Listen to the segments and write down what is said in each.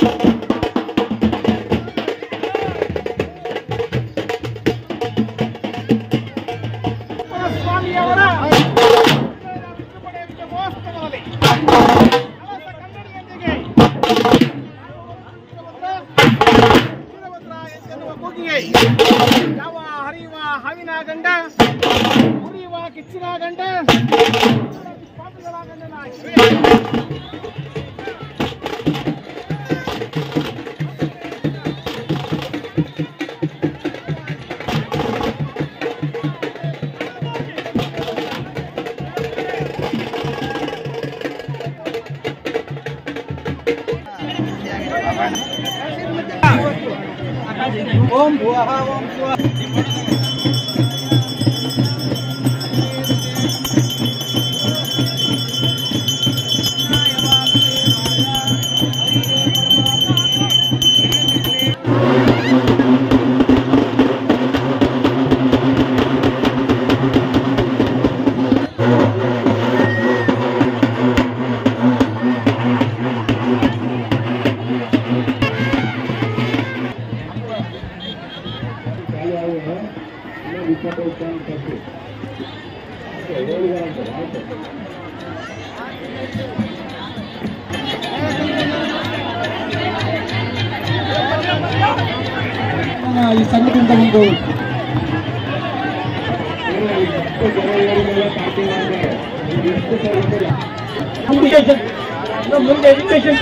ಸ್ವಾಮಿಯವರ ತಿದ್ದುಪಡಿಯ ಮಹೋತ್ಸವದಲ್ಲಿ ಕಳಸ ಕನ್ನಡಿಯೊಂದಿಗೆ ವೀರಭದ್ರ ಎನ್ನುವ ಕೂಗಿಗೆ ಯಾವ ಹರಿಯುವ ಹಾವಿನ ಗಂಡ ಉರಿಯುವ ಕಿಚ್ಚಿನ ಗಂಡ ಸ್ವಾಮಿಗಳ ಗಂಡನ ಶಿವೆ. ಓಂ ಭುವಃ ಓಂ ಭುವಃ ಈ ಸಂಘದಿಂದ ಒಂದು ಮುಂದೆ ಎಜುಕೇಶನ್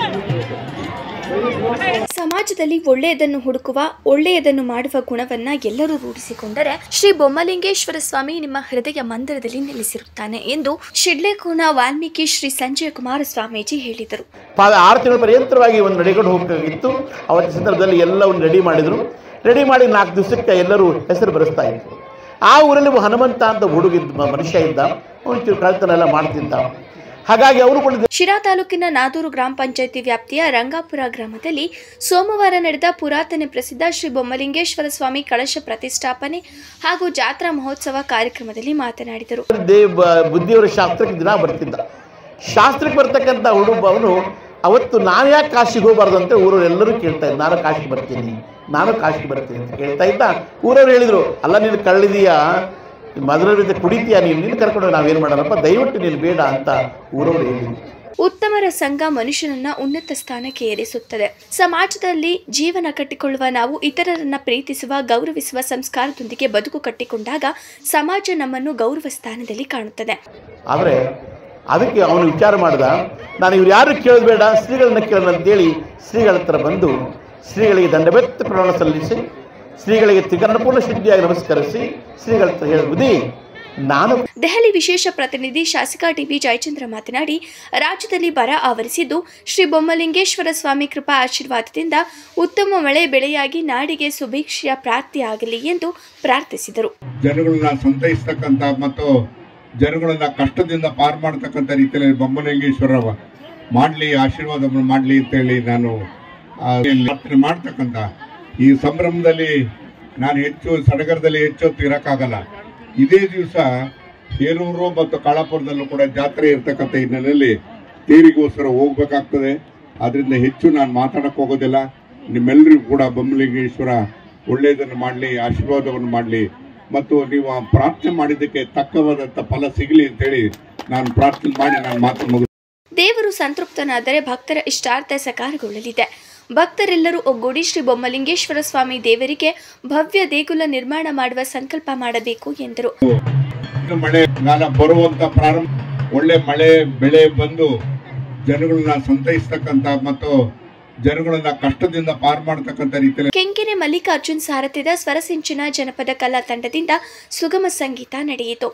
ಸಮಾಜದಲ್ಲಿ ಒಳ್ಳೆಯದನ್ನು ಹುಡುಕುವ ಒಳ್ಳೆಯದನ್ನು ಮಾಡುವ ಗುಣವನ್ನ ಎಲ್ಲರೂ ರೂಢಿಸಿಕೊಂಡರೆ ಶ್ರೀ ಬೊಮ್ಮಲಿಂಗೇಶ್ವರ ಸ್ವಾಮಿ ನಿಮ್ಮ ಹೃದಯ ಮಂದಿರದಲ್ಲಿ ನೆಲೆಸಿರುತ್ತಾನೆ ಎಂದು ಶಿಡ್ಲೇಕೋನ ವಾಲ್ಮೀಕಿ ಶ್ರೀ ಸಂಜಯ ಕುಮಾರ ಸ್ವಾಮೀಜಿ ಹೇಳಿದರು ಪಾ ಆರು ತಿಂಗಳ ಪರ್ಯಂತರವಾಗಿ ಒಂದು ನಡೆಕೊಂಡು ಹೋಗಬೇಕಾಗಿತ್ತು ಅವತ್ತಿನ ಸಂದರ್ಭದಲ್ಲಿ ಎಲ್ಲವನ್ನು ರೆಡಿ ಮಾಡಿದರು ರೆಡಿ ಮಾಡಿ ನಾಲ್ಕು ದಿವಸಕ್ಕೆ ಎಲ್ಲರೂ ಹೆಸರು ಬರೆಸ್ತಾ ಇದ್ರು ಆ ಊರಲ್ಲಿ ಒಬ್ಬ ಹನುಮಂತ ಅಂತ ಹುಡುಗಿದ್ದ ಮ- ಮನುಷ್ಯ ಇದ್ದ ಒಂಚೂರು ಕಳ್ತನ ಎಲ್ಲ ಮಾಡ್ತಿದ್ದ ಹಾಗಾಗಿ ಅವರು ಕೂಡ ಶಿರಾ ತಾಲೂಕಿನ ನಾದೂರು ಗ್ರಾಮ ಪಂಚಾಯಿತಿ ವ್ಯಾಪ್ತಿಯ ರಂಗಾಪುರ ಗ್ರಾಮದಲ್ಲಿ ಸೋಮವಾರ ನಡೆದ ಪುರಾತನ ಪ್ರಸಿದ್ಧ ಶ್ರೀ ಬೊಮ್ಮಲಿಂಗೇಶ್ವರ ಸ್ವಾಮಿ ಕಳಶ ಪ್ರತಿಷ್ಠಾಪನೆ ಹಾಗೂ ಜಾತ್ರಾ ಮಹೋತ್ಸವ ಕಾರ್ಯಕ್ರಮದಲ್ಲಿ ಮಾತನಾಡಿದರು ದೇ ಬ- ಬುದ್ಧಿಯವರ ಶಾಸ್ತ್ರಕ್ಕೆ ದಿನ ಬರ್ತಿದ್ದ ಶಾಸ್ತ್ರಕ್ಕೆ ಬರ್ತಕ್ಕಂಥ ಹುಡುಗ ಅವನು ಅವತ್ತು ನಾನು ಯಾಕೆ ಕಾಶಿಗೆ ಹೋಗಬಾರ್ದು ಅಂತ ಊರವ್ರು ಎಲ್ಲರೂ ಕೇಳ್ತಾ ಇದ್ದ ನಾನು ಕಾಶಿಗೆ ಬರ್ತೀನಿ ನಾನು ಕಾಶಿಗೆ ಬರ್ತೀನಿ ಅಂತ ಕೇಳ್ತಾ ಇದ್ದ ಊರವ್ರು ಹೇಳಿದರು ಅಲ್ಲ ನೀನು ಕಳ್ಳಿದೀಯಾ ಮದುವೆ ಜೊತೆ ಕುಡಿತೀಯಾ ನೀನು ನಿನ್ನ ಕರ್ಕೊಂಡು ನಾವೇನು ಮಾಡೋಣಪ್ಪ ದಯವಿಟ್ಟು ನೀನು ಬೇಡ ಅಂತ ಊರವ್ರು ಹೇಳಿದ್ರು ಉತ್ತಮರ ಸಂಘ ಮನುಷ್ಯನನ್ನ ಉನ್ನತ ಸ್ಥಾನಕ್ಕೆ ಏರಿಸುತ್ತದೆ ಸಮಾಜದಲ್ಲಿ ಜೀವನ ಕಟ್ಟಿಕೊಳ್ಳುವ ನಾವು ಇತರರನ್ನ ಪ್ರೀತಿಸುವ ಗೌರವಿಸುವ ಸಂಸ್ಕಾರದೊಂದಿಗೆ ಬದುಕು ಕಟ್ಟಿಕೊಂಡಾಗ ಸಮಾಜ ನಮ್ಮನ್ನು ಗೌರವ ಸ್ಥಾನದಲ್ಲಿ ಕಾಣುತ್ತದೆ ಆದರೆ ಅದಕ್ಕೆ ಅವನು ವಿಚಾರ ಮಾಡ್ದ ನಾನು ಇವ್ರು ಯಾರು ಕೇಳೋದು ಬೇಡ ಶ್ರೀಗಳನ್ನ ಕೇಳೋಣ ಅಂತೇಳಿ ಶ್ರೀಗಳ ಹತ್ರ ಬಂದು ಶ್ರೀಗಳಿಗೆ ದಂಡಬೆತ್ತ ಪ್ರಣಾಮ ಸಲ್ಲಿಸಿ ಶ್ರೀಗಳಿಗೆ ತ್ರಿಕರಣಪೂರ್ಣ ಶುದ್ಧಿಯಾಗಿ ನಮಸ್ಕರಿಸಿ ಶ್ರೀಗಳ ಹತ್ರ ಹೇಳಿದ ಬುದ್ಧಿ ನಾನು ದೆಹಲಿ ವಿಶೇಷ ಪ್ರತಿನಿಧಿ ಶಾಸಕ ಟಿಬಿ ಜಯಚಂದ್ರ ಮಾತನಾಡಿ ರಾಜ್ಯದಲ್ಲಿ ಬರ ಆವರಿಸಿದ್ದು ಶ್ರೀ ಬೊಮ್ಮಲಿಂಗೇಶ್ವರ ಸ್ವಾಮಿ ಕೃಪಾ ಆಶೀರ್ವಾದದಿಂದ ಉತ್ತಮ ಮಳೆ ಬೆಳೆಯಾಗಿ ನಾಡಿಗೆ ಸುಭಿಕ್ಷೆಯ ಪ್ರಾಪ್ತಿಯಾಗಲಿ ಎಂದು ಪ್ರಾರ್ಥಿಸಿದರು ಜನಗಳನ್ನ ಸಂತೈಸ್ತಕ್ಕಂಥ ಮತ್ತು ಜನಗಳನ್ನ ಕಷ್ಟದಿಂದ ಪಾರು ಮಾಡತಕ್ಕಂಥ ರೀತಿಯಲ್ಲಿ ಬೊಮ್ಮಲಿಂಗೇಶ್ವರ ಮಾಡಲಿ ಆಶೀರ್ವಾದವನ್ನು ಮಾಡಲಿ ಅಂತೇಳಿ ನಾನು ಆ, ಪ್ರಾರ್ಥನೆ ಮಾಡ್ತಕ್ಕಂಥ ಈ ಸಂಭ್ರಮದಲ್ಲಿ ನಾನು ಹೆಚ್ಚು ಸಡಗರದಲ್ಲಿ ಹೆಚ್ಚು ಹೊತ್ತು ಇರೋಕ್ಕಾಗಲ್ಲ ಇದೇ ದಿವಸ ಹೇರೂರು ಮತ್ತು ಕಾಳಾಪುರದಲ್ಲೂ ಕೂಡ ಜಾತ್ರೆ ಇರ್ತಕ್ಕಂಥ ಹಿನ್ನೆಲೆಯಲ್ಲಿ ತೇರಿಗೋಸ್ಕರ ಹೋಗ್ಬೇಕಾಗ್ತದೆ ಅದರಿಂದ ಹೆಚ್ಚು ನಾನು ಮಾತಾಡಕ್ ಹೋಗೋದಿಲ್ಲ ನಿಮ್ಮೆಲ್ಲರಿಗೂ ಕೂಡ ಬೊಮ್ಮಲಿಂಗೇಶ್ವರ ಒಳ್ಳೆಯದನ್ನು ಮಾಡಲಿ ಆಶೀರ್ವಾದವನ್ನು ಮಾಡಲಿ ಮತ್ತು ನೀವು ಆ ಪ್ರಾರ್ಥನೆ ಮಾಡಿದ್ದಕ್ಕೆ ತಕ್ಕವಾದಂಥ ಫಲ ಸಿಗಲಿ ಅಂತೇಳಿ ನಾನು ಪ್ರಾರ್ಥನೆ ಮಾಡಿ ನಾನು ಮಾತು ಮುಗಿಸ್ತೇನೆ. ದೇವರು ಸಂತೃಪ್ತನಾದರೆ ಭಕ್ತರ ಇಷ್ಟಾರ್ಥ ಸಕಾರಗೊಳ್ಳಲಿದೆ ಭಕ್ತರೆಲ್ಲರೂ ಒಗ್ಗೂಡಿ ಶ್ರೀ ಬೊಮ್ಮಲಿಂಗೇಶ್ವರ ಸ್ವಾಮಿ ದೇವರಿಗೆ ಭವ್ಯ ದೇಗುಲ ನಿರ್ಮಾಣ ಮಾಡುವ ಸಂಕಲ್ಪ ಮಾಡಬೇಕು ಎಂದರು ಇನ್ನು ಮಳೆ ಕಾಲ ಬರುವಂತ ಪ್ರಾರಂಭ ಒಳ್ಳೆ ಮಳೆ ಬೆಳೆ ಬಂದು ಜನಗಳನ್ನ ಸಂತೈಸ್ತಕ್ಕಂಥ ಮತ್ತು ಜನಗಳನ್ನ ಕಷ್ಟದಿಂದ ಪಾರು ಮಾಡತಕ್ಕಂಥ ರೀತಿಯಲ್ಲಿ ಕೆಂಕೆರೆ ಮಲ್ಲಿಕಾರ್ಜುನ್ ಸಾರಥ್ಯದ ಸ್ವರಸಿಂಚನ ಜನಪದ ಕಲಾ ತಂಡದಿಂದ ಸುಗಮ ಸಂಗೀತ ನಡೆಯಿತು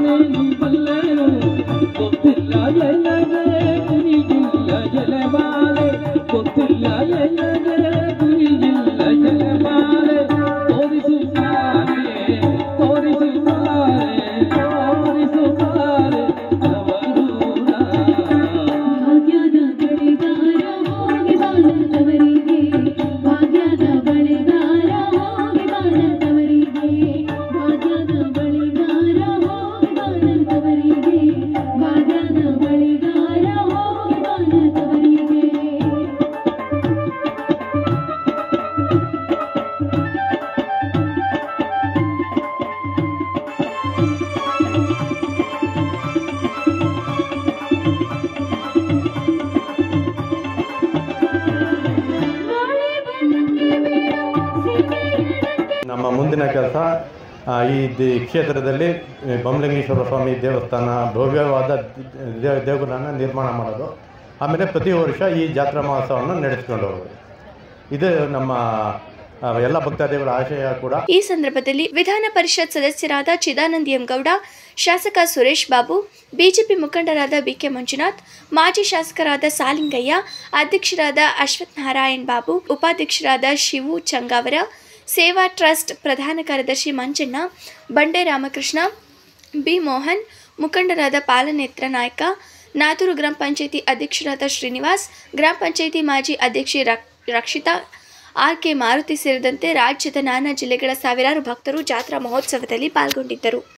ಭಾಗ್ಯದ ಬಳಿಗಾರ ಹೋಗಿ ಬಾಳದವರಿಗೆ ಭಾಗ್ಯದ ಬಳಿಗಾರ ಹೋಗಿ ಬಾಳದವರಿಗೆ ಭಾಗ್ಯದ ಬಳಿಗಾರ ಹೋಗಿ ಬಾಳದವರಿಗೆ ಭಾಗ್ಯದ ಬಳಿಗಾರ ಹೋಗಿ ಬಾಳದವರಿಗೆ ಮುಂದಿನ ಕೆಲಸ ಈ ದಿ- ಕ್ಷೇತ್ರದಲ್ಲಿ ಈ ಬಮಲಿಂಗೇಶ್ವರ ಸ್ವಾಮಿ ದೇವಸ್ಥಾನ ಭವ್ಯವಾದ ದೇವ ದೇಗುಲನ ನಿರ್ಮಾಣ ಮಾಡೋದು ಆಮೇಲೆ ಪ್ರತಿ ವರ್ಷ ಈ ಜಾತ್ರಾ ಮಹೋತ್ಸವವನ್ನು ನಡೆಸ್ಕೊಂಡು ಹೋಗೋದು ಇದು ನಮ್ಮ ಆ, ಎಲ್ಲ ಭಕ್ತಾದಿಗಳ ಆಶಯ ಕೂಡ ಈ ಸಂದರ್ಭದಲ್ಲಿ ವಿಧಾನ ಪರಿಷತ್ ಸದಸ್ಯರಾದ ಚಿದಾನಂದ ಎಂ ಗೌಡ ಶಾಸಕ ಸುರೇಶ್ ಬಾಬು ಬಿಜೆಪಿ ಮುಖಂಡರಾದ ಬಿಕೆ ಮಂಜುನಾಥ್ ಮಾಜಿ ಶಾಸಕರಾದ ಸಾಲಿಂಗಯ್ಯ ಅಧ್ಯಕ್ಷರಾದ ಅಶ್ವಥ್ ನಾರಾಯಣ್ ಬಾಬು ಉಪಾಧ್ಯಕ್ಷರಾದ ಶಿವು ಚಂಗಾವರ ಸೇವಾ ಟ್ರಸ್ಟ್ ಪ್ರಧಾನ ಕಾರ್ಯದರ್ಶಿ ಮಂಜಣ್ಣ ಬಂಡೆ ರಾಮಕೃಷ್ಣ ಬಿ ಮೋಹನ್ ಮುಖಂಡರಾದ ಪಾಲನೇತ್ರ ನಾಯಕ ನಾತೂರು ಗ್ರಾಮ ಪಂಚಾಯಿತಿ ಅಧ್ಯಕ್ಷರಾದ ಶ್ರೀನಿವಾಸ್ ಗ್ರಾಮ ಪಂಚಾಯಿತಿ ಮಾಜಿ ಅಧ್ಯಕ್ಷೆ ರಕ್- ರಕ್ಷಿತಾ ಆರ್ ಕೆ ಮಾರುತಿ ಸೇರಿದಂತೆ ರಾಜ್ಯದ ನಾನಾ ಜಿಲ್ಲೆಗಳ ಸಾವಿರಾರು ಭಕ್ತರು ಜಾತ್ರಾ ಮಹೋತ್ಸವದಲ್ಲಿ ಪಾಲ್ಗೊಂಡಿದ್ದರು